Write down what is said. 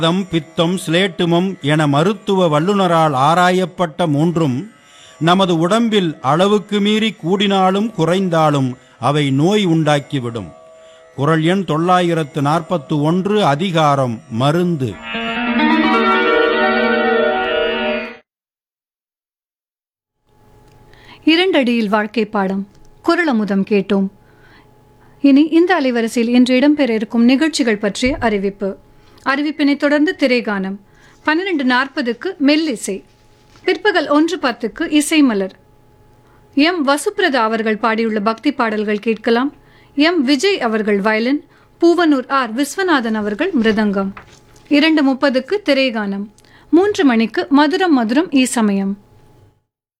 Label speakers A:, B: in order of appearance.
A: வாதம் பித்தம் சிலேட்டுமம் என மருத்துவ வல்லுனரால் ஆராயப்பட்ட மூன்றும் நமது உடம்பில் அளவுக்கு மீறி கூடினாலும் குறைந்தாலும் அவை நோய் உண்டாக்கிவிடும் குரல் எண் தொள்ளாயிரத்து நாற்பத்து ஒன்று அதிகாரம் மருந்து
B: இரண்டடியில் வாழ்க்கை பாடம் குரலமுதம் கேட்டோம் இனி இந்த அலைவரிசையில் இன்று இடம்பெற இருக்கும் நிகழ்ச்சிகள் பற்றிய அறிவிப்பு அறிவிப்பினை தொடர்ந்து திரைகானம் பன்னிரண்டு நாற்பதுக்கு மெல்லிசை பிற்பகல் ஒன்று பத்துக்கு இசை மலர் எம் வசுப்ரதா அவர்கள் பாடியுள்ள பக்தி பாடல்கள் கேட்கலாம் எம் விஜய் அவர்கள் வயலின் பூவனூர் ஆர் விஸ்வநாதன் அவர்கள் மிருதங்கம் இரண்டு முப்பதுக்கு திரைகானம் மூன்று மணிக்கு மதுரம் மதுரம் ஈ சமயம்